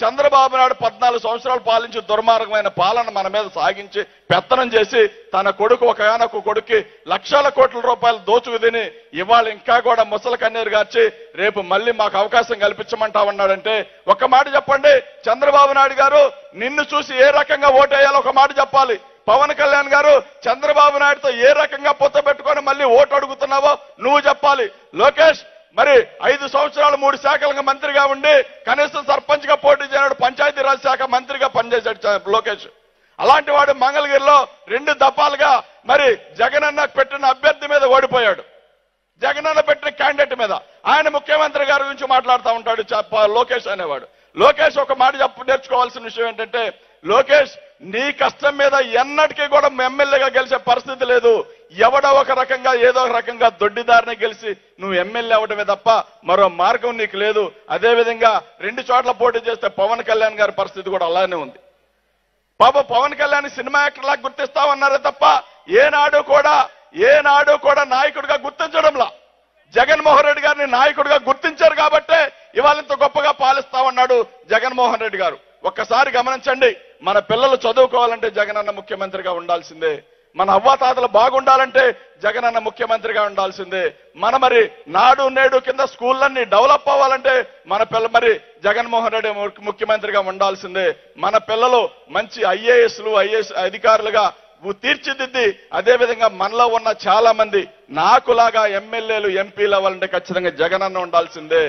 చంద్రబాబు నాయుడు పద్నాలుగు సంవత్సరాలు పాలించి దుర్మార్గమైన పాలన మన మీద సాగించి పెత్తనం చేసి తన కొడుకు ఒక యానొక కొడుక్కి లక్షల కోట్ల రూపాయలు దోచుకు తిని ఇవాళ ఇంకా కూడా ముసలి కన్నీరు గార్చి రేపు మళ్ళీ మాకు అవకాశం కల్పించమంటా ఉన్నాడంటే ఒక మాట చెప్పండి చంద్రబాబు నాయుడు గారు నిన్ను చూసి ఏ రకంగా ఓటేయాలో ఒక మాట చెప్పాలి పవన్ కళ్యాణ్ గారు చంద్రబాబు నాయుడుతో ఏ రకంగా పొత్త పెట్టుకొని మళ్ళీ ఓటు అడుగుతున్నావో నువ్వు చెప్పాలి లోకేష్ మరి ఐదు సంవత్సరాలు మూడు శాఖలుగా మంత్రిగా ఉండి కనీసం సర్పంచ్ గా పోటీ చేయనాడు పంచాయతీరాజ్ శాఖ మంత్రిగా పనిచేశాడు చ- లోకేష్ అలాంటి వాడు మంగళగిరిలో రెండు దఫాలుగా మరి జగనన్న పెట్టిన అభ్యర్థి మీద ఓడిపోయాడు జగనన్న పెట్టిన క్యాండిడేట్ మీద ఆయన ముఖ్యమంత్రి గారి గురించి మాట్లాడుతూ ఉంటాడు చ- ప- లోకేష్ అనేవాడు లోకేష్ ఒక మాట చెప్పు నేర్చుకోవాల్సిన విషయం ఏంటంటే లోకేష్ నీ కష్టం మీద ఎన్నటికీ కూడా ఎమ్మెల్యేగా గెలిచే పరిస్థితి లేదు ఎవడో ఒక రకంగా ఏదో ఒక రకంగా దొడ్డిదారిని గెలిచి నువ్వు ఎమ్మెల్యే అవడమే తప్ప మరో మార్గం నీకు లేదు అదే విధంగా రెండు చోట్ల పోటీ చేస్తే పవన్ కళ్యాణ్ గారి పరిస్థితి కూడా అలానే ఉంది పాప పవన్ కళ్యాణ్ సినిమా యాక్టర్ లాగా గుర్తిస్తామన్నారే తప్ప ఏనాడు కూడా ఏనాడు కూడా నాయకుడిగా గుర్తించడంలా జగన్మోహన్ రెడ్డి గారిని నాయకుడిగా గుర్తించారు కాబట్టే ఇవాళ ఇంత గొప్పగా పాలిస్తామన్నాడు జగన్మోహన్ రెడ్డి గారు ఒక్కసారి గమనించండి మన పిల్లలు చదువుకోవాలంటే జగనన్న ముఖ్యమంత్రిగా ఉండాల్సిందే మన అవ్వాతాతలు బాగుండాలంటే జగనన్న ముఖ్యమంత్రిగా ఉండాల్సిందే మన మరి నాడు నేడు కింద స్కూళ్ళన్నీ డెవలప్ అవ్వాలంటే మన పిల్ల మరి జగన్మోహన్ రెడ్డి ము- ముఖ్యమంత్రిగా ఉండాల్సిందే మన పిల్లలు మంచి ఐఏఎస్లు ఐఏఎస్ అధికారులుగా వు- తీర్చిదిద్ది అదే విధంగా మనలో ఉన్న చాలా మంది నాకులాగా ఎమ్మెల్యేలు ఎంపీలు అవ్వాలంటే ఖచ్చితంగా జగనన్న ఉండాల్సిందే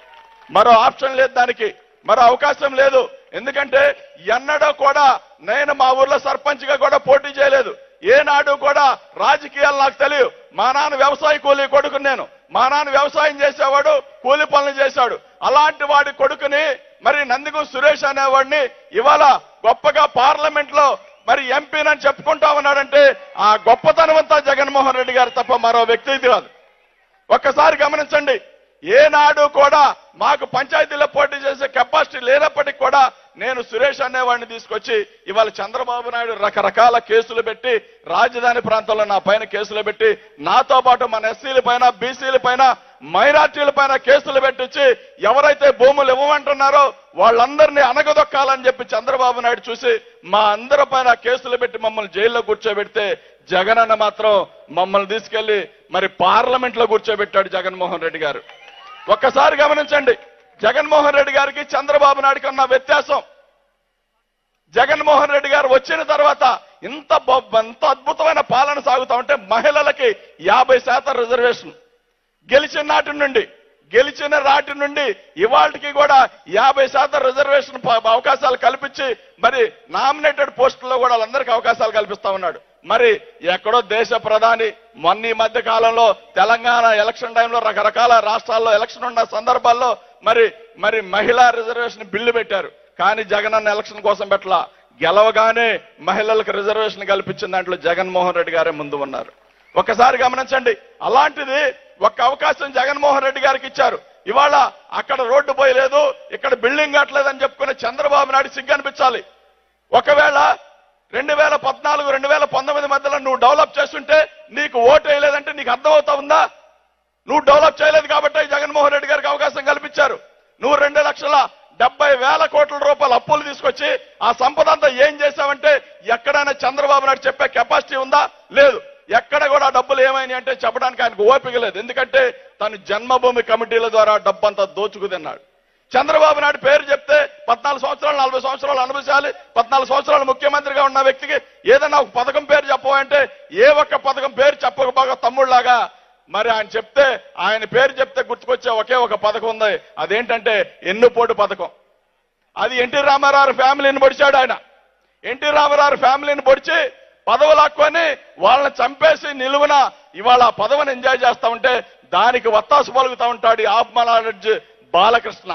మరో ఆప్షన్ లేదు దానికి మరో అవకాశం లేదు ఎందుకంటే ఎన్నడూ కూడా నేను మా ఊర్లో సర్పంచ్ గా కూడా పోటీ చేయలేదు ఏనాడు కూడా రాజకీయాలు నాకు తెలియదు మా నాన్న వ్యవసాయ కూలీ కొడుకు నేను మా నాన్న వ్యవసాయం చేసేవాడు కూలి పనులు చేశాడు అలాంటి వాడి కొడుకుని మరి నందిగు సురేష్ అనేవాడిని ఇవాళ గొప్పగా పార్లమెంట్ లో మరి ఎంపీనని చెప్పుకుంటా ఉన్నాడంటే ఆ గొప్పతనం అంతా జగన్మోహన్ రెడ్డి గారు తప్ప మరో వ్యక్తిది కాదు ఒక్కసారి గమనించండి ఏనాడు కూడా మాకు పంచాయతీలో పోటీ చేసే కెపాసిటీ లేనప్పటికీ కూడా నేను సురేష్ అనేవాడిని తీసుకొచ్చి ఇవాళ చంద్రబాబు నాయుడు రకరకాల కేసులు పెట్టి రాజధాని ప్రాంతంలో నా పైన కేసులు పెట్టి నాతో పాటు మన ఎస్సీల పైన బీసీల పైన మైనార్టీల పైన కేసులు పెట్టించి ఎవరైతే భూములు ఇవ్వమంటున్నారో వాళ్ళందరినీ అనగదొక్కాలని చెప్పి చంద్రబాబు నాయుడు చూసి మా అందరి పైన కేసులు పెట్టి మమ్మల్ని జైల్లో కూర్చోబెడితే జగనన్న మాత్రం మమ్మల్ని తీసుకెళ్లి మరి పార్లమెంట్ లో కూర్చోబెట్టాడు జగన్మోహన్ రెడ్డి గారు ఒక్కసారి గమనించండి జగన్మోహన్ రెడ్డి గారికి చంద్రబాబు నాయుడుకి ఉన్న వ్యత్యాసం జగన్మోహన్ రెడ్డి గారు వచ్చిన తర్వాత ఇంత బ- ఇంత అద్భుతమైన పాలన సాగుతా ఉంటే మహిళలకి యాభై శాతం రిజర్వేషన్ గెలిచిన నాటి నుండి గెలిచిన నాటి నుండి ఇవాళకి కూడా యాభై శాతం రిజర్వేషన్ ప- అవకాశాలు కల్పించి మరి నామినేటెడ్ పోస్టుల్లో కూడా వాళ్ళందరికీ అవకాశాలు కల్పిస్తా ఉన్నాడు మరి ఎక్కడో దేశ ప్రధాని మొన్న ఈ మధ్య కాలంలో తెలంగాణ ఎలక్షన్ టైంలో రకరకాల రాష్ట్రాల్లో ఎలక్షన్ ఉన్న సందర్భాల్లో మరి మరి మహిళా రిజర్వేషన్ బిల్లు పెట్టారు కానీ జగనన్న ఎలక్షన్ కోసం పెట్టలా గెలవగానే మహిళలకు రిజర్వేషన్ కల్పించిన దాంట్లో జగన్మోహన్ రెడ్డి గారే ముందు ఉన్నారు ఒకసారి గమనించండి అలాంటిది ఒక్క అవకాశం జగన్మోహన్ రెడ్డి గారికి ఇచ్చారు ఇవాళ అక్కడ రోడ్డు పోయలేదు ఇక్కడ బిల్డింగ్ కట్టలేదని చెప్పుకునే చంద్రబాబు నాయుడు సిగ్గు అనిపించాలి ఒకవేళ రెండు వేల పద్నాలుగు రెండు వేల పంతొమ్మిది మధ్యలో నువ్వు డెవలప్ చేస్తుంటే నీకు ఓటు వేయలేదంటే నీకు అర్థమవుతా ఉందా నువ్వు డెవలప్ చేయలేదు కాబట్టి జగన్మోహన్ రెడ్డి గారికి అవకాశం కల్పించారు నువ్వు రెండు లక్షల డెబ్బై వేల కోట్ల రూపాయల అప్పులు తీసుకొచ్చి ఆ సంపద అంతా ఏం చేశావంటే ఎక్కడైనా చంద్రబాబు నాయుడు చెప్పే కెపాసిటీ ఉందా లేదు ఎక్కడ కూడా డబ్బులు ఏమైనాయి అంటే చెప్పడానికి ఆయనకు ఓపిక లేదు ఎందుకంటే తను జన్మభూమి కమిటీల ద్వారా డబ్బంతా దోచుకు తిన్నాడు చంద్రబాబు నాయుడు పేరు చెప్తే పద్నాలుగు సంవత్సరాలు నలభై సంవత్సరాలు అనుభవించాలి పద్నాలుగు సంవత్సరాలు ముఖ్యమంత్రిగా ఉన్న వ్యక్తికి ఏదైనా ఒక పథకం పేరు చెప్పమంటే ఏ ఒక్క పథకం పేరు చెప్పకపోగా తమ్ముళ్లాగా మరి ఆయన చెప్తే ఆయన పేరు చెప్తే గుర్తుకొచ్చే ఒకే ఒక పథకం ఉంది అదేంటంటే ఎన్నుపోటు పథకం అది ఎన్టీ రామారావు ఫ్యామిలీని పొడిచాడు ఆయన ఎన్టీ రామారావు ఫ్యామిలీని పొడిచి పదవులు లాక్కొని వాళ్ళని చంపేసి నిలువున ఇవాళ ఆ పదవిని ఎంజాయ్ చేస్తా ఉంటే దానికి వత్తాసు పలుకుతా ఉంటాడు ఈ ఆత్మనాలెడ్జ్ బాలకృష్ణ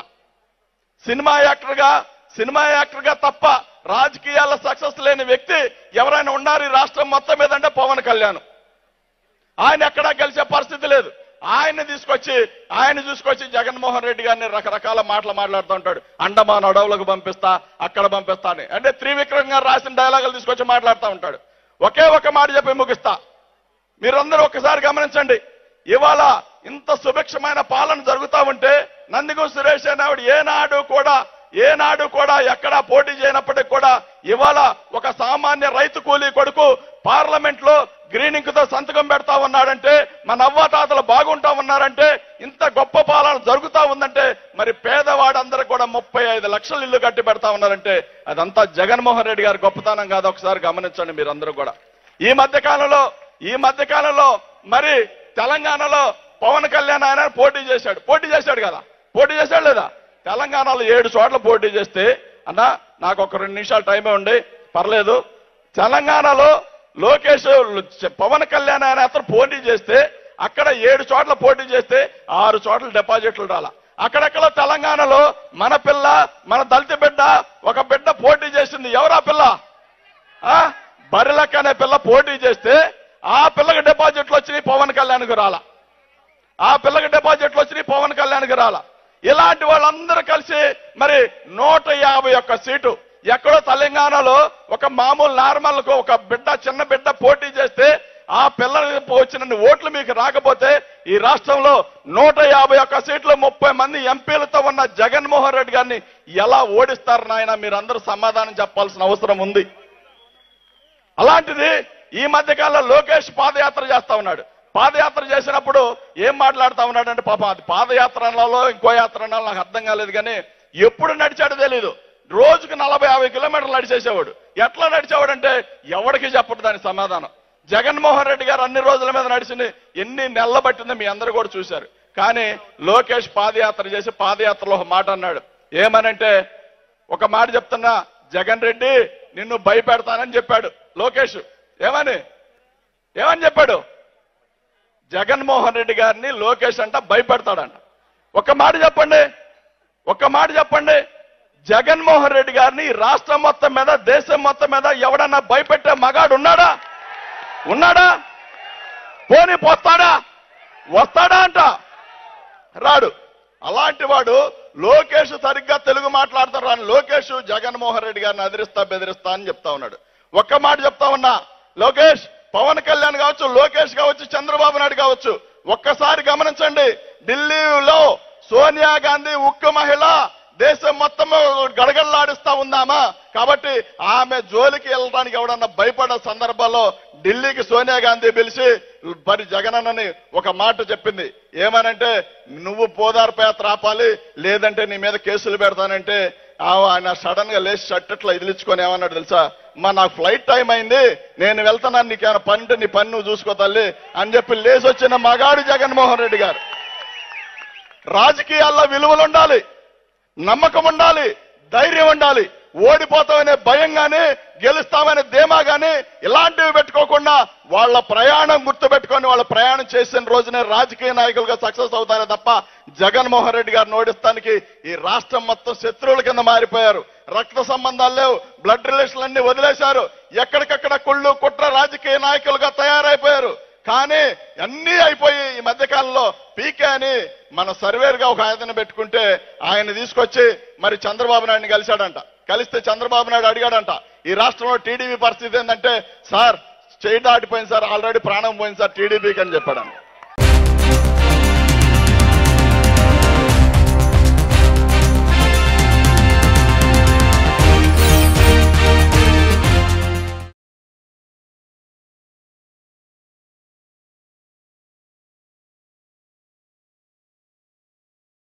సినిమా యాక్టర్ గా సినిమా యాక్టర్ గా తప్ప రాజకీయాల్లో సక్సెస్ లేని వ్యక్తి ఎవరైనా ఉన్నారు ఈ రాష్ట్రం మొత్తం మీద అంటే పవన్ కళ్యాణ్ ఆయన ఎక్కడా గెలిచే పరిస్థితి లేదు ఆయన్ని తీసుకొచ్చి ఆయన తీసుకొచ్చి జగన్మోహన్ రెడ్డి గారిని రకరకాల మాటలు మాట్లాడుతూ ఉంటాడు అండమాన్ అడవులకు పంపిస్తా అక్కడ పంపిస్తా అని అంటే త్రివిక్రమ్ గారు రాసిన డైలాగులు తీసుకొచ్చి మాట్లాడుతూ ఉంటాడు ఒకే ఒక మాట చెప్పి ముగిస్తా మీరందరూ ఒకసారి గమనించండి ఇవాళ ఇంత సుభిక్షమైన పాలన జరుగుతా ఉంటే నందిగం సురేష్ అనేవాడు ఏనాడు కూడా ఏనాడు కూడా ఎక్కడా పోటీ చేయనప్పటికీ కూడా ఇవాళ ఒక సామాన్య రైతు కూలీ కొడుకు పార్లమెంట్ లో గ్రీనింగ్ తో సంతకం పెడతా ఉన్నాడంటే మన అవ్వాతాతలు బాగుంటా ఉన్నారంటే ఇంత గొప్ప పాలన జరుగుతా ఉందంటే మరి పేదవాడందరూ కూడా ముప్పై ఐదు లక్షల ఇల్లు కట్టి పెడతా ఉన్నారంటే అదంతా జగన్మోహన్ రెడ్డి గారి గొప్పతనం కాదు ఒకసారి గమనించండి మీరందరూ కూడా ఈ మధ్య కాలంలో ఈ మధ్య కాలంలో మరి తెలంగాణలో పవన్ కళ్యాణ్ ఆయన పోటీ చేశాడు పోటీ చేశాడు కదా పోటీ చేశాడు లేదా తెలంగాణలో ఏడు చోట్ల పోటీ చేస్తే అన్న నాకు ఒక రెండు నిమిషాలు టైమే ఉండి పర్లేదు తెలంగాణలో లోకేష్ పవన్ కళ్యాణ్ ఆయన అతను పోటీ చేస్తే అక్కడ ఏడు చోట్ల పోటీ చేస్తే ఆరు చోట్ల డిపాజిట్లు రాల అక్కడెక్కడ తెలంగాణలో మన పిల్ల మన దళిత బిడ్డ ఒక బిడ్డ పోటీ చేసింది ఎవరా పిల్ల ఆ బరిలక్ అనే పిల్ల పోటీ చేస్తే ఆ పిల్లకి డిపాజిట్లు వచ్చినాయి పవన్ కళ్యాణ్కి రాల ఆ పిల్లకి డిపాజిట్లు వచ్చినాయి పవన్ కళ్యాణ్కి రాల ఇలాంటి వాళ్ళందరూ కలిసి మరి నూట యాభై ఒక్క సీటు ఎక్కడో తెలంగాణలో ఒక మామూలు నార్మల్ ఒక బిడ్డ చిన్న బిడ్డ పోటీ చేస్తే ఆ పిల్లలకి వచ్చిన ఓట్లు మీకు రాకపోతే ఈ రాష్ట్రంలో నూట యాభై ఒక్క సీట్లు ముప్పై మంది ఎంపీలతో ఉన్న జగన్మోహన్ రెడ్డి గారిని ఎలా ఓడిస్తారు నాయన మీరందరూ సమాధానం చెప్పాల్సిన అవసరం ఉంది అలాంటిది ఈ మధ్య కాలంలో లోకేష్ పాదయాత్ర చేస్తా ఉన్నాడు పాదయాత్ర చేసినప్పుడు ఏం మాట్లాడుతా ఉన్నాడు అంటే పాపం అది పాదయాత్రలలో ఇంకో యాత్రలో నాకు అర్థం కాలేదు కానీ ఎప్పుడు నడిచాడో తెలీదు రోజుకు నలభై యాభై కిలోమీటర్లు నడిచేసేవాడు ఎట్లా నడిచేవాడు అంటే ఎవరికి చెప్పడు దాని సమాధానం జగన్మోహన్ రెడ్డి గారు అన్ని రోజుల మీద నడిచింది ఎన్ని నెలలు పట్టిందో మీ అందరూ కూడా చూశారు కానీ లోకేష్ పాదయాత్ర చేసి పాదయాత్రలో ఒక మాట అన్నాడు ఏమనంటే ఒక మాట చెప్తున్నా జగన్ రెడ్డి నిన్ను భయపెడతానని చెప్పాడు లోకేష్ ఏమని ఏమని చెప్పాడు జగన్మోహన్ రెడ్డి గారిని లోకేష్ అంట భయపెడతాడంట ఒక మాట చెప్పండి ఒక మాట చెప్పండి జగన్మోహన్ రెడ్డి గారిని ఈ రాష్ట్రం మొత్తం మీద దేశం మొత్తం మీద ఎవడన్నా భయపెట్టే మగాడు ఉన్నాడా ఉన్నాడా పోనీ పోస్తాడా వస్తాడా అంట రాడు అలాంటి వాడు లోకేష్ సరిగ్గా తెలుగు మాట్లాడతారు అని లోకేష్ జగన్మోహన్ రెడ్డి గారిని అదిరిస్తా బెదిరిస్తా అని చెప్తా ఉన్నాడు ఒక్క మాట చెప్తా ఉన్నా లోకేష్ పవన్ కళ్యాణ్ కావచ్చు లోకేష్ కావచ్చు చంద్రబాబు నాయుడు కావచ్చు ఒక్కసారి గమనించండి ఢిల్లీలో సోనియా గాంధీ ఉక్కు మహిళ దేశం మొత్తం గడగడలాడిస్తా ఉందామా కాబట్టి ఆమె జోలికి వెళ్ళడానికి ఎవడన్నా భయపడే సందర్భాల్లో ఢిల్లీకి సోనియా గాంధీ పిలిచి మరి జగనన్నని ఒక మాట చెప్పింది ఏమనంటే నువ్వు పోదార్పు యాత్ర ఆపాలి లేదంటే నీ మీద కేసులు పెడతానంటే ఆ- ఆయన సడన్ గా లేచి షర్ట్ ఇదిలించుకొని ఏమన్నాడు తెలుసా మా నాకు ఫ్లైట్ టైం అయింది నేను వెళ్తున్నాను నీకు ఏమైనా పని ఉంటే నీ పని నువ్వు చూసుకో తల్లి అని చెప్పి లేచి వచ్చిన మగాడు జగన్మోహన్ రెడ్డి గారు రాజకీయాల్లో విలువలు ఉండాలి నమ్మకం ఉండాలి ధైర్యం ఉండాలి ఓడిపోతామనే భయం గాని గెలుస్తామనే ధీమా గాని ఇలాంటివి పెట్టుకోకుండా వాళ్ళ ప్రయాణం గుర్తు పెట్టుకొని వాళ్ళ ప్రయాణం చేసిన రోజునే రాజకీయ నాయకులుగా సక్సెస్ అవుతారే తప్ప జగన్మోహన్ రెడ్డి గారిని ఓడిస్తానికి ఈ రాష్ట్రం మొత్తం శత్రువుల కింద మారిపోయారు రక్త సంబంధాలు లేవు బ్లడ్ రిలేషన్లు అన్ని వదిలేశారు ఎక్కడికక్కడ కుళ్ళు కుట్ర రాజకీయ నాయకులుగా తయారైపోయారు కానీ అన్నీ అయిపోయి ఈ మధ్య కాలంలో పీకే అని మన సర్వేర్ గా ఒక ఆయన పెట్టుకుంటే ఆయన తీసుకొచ్చి మరి చంద్రబాబు నాయుడిని కలిశాడంట కలిస్తే చంద్రబాబు నాయుడు అడిగాడంట ఈ రాష్ట్రంలో టీడీపీ పరిస్థితి ఏంటంటే సార్ చేయి దాటిపోయింది సార్ ఆల్రెడీ ప్రాణం పోయింది సార్ టీడీపీకి అని చెప్పాడంట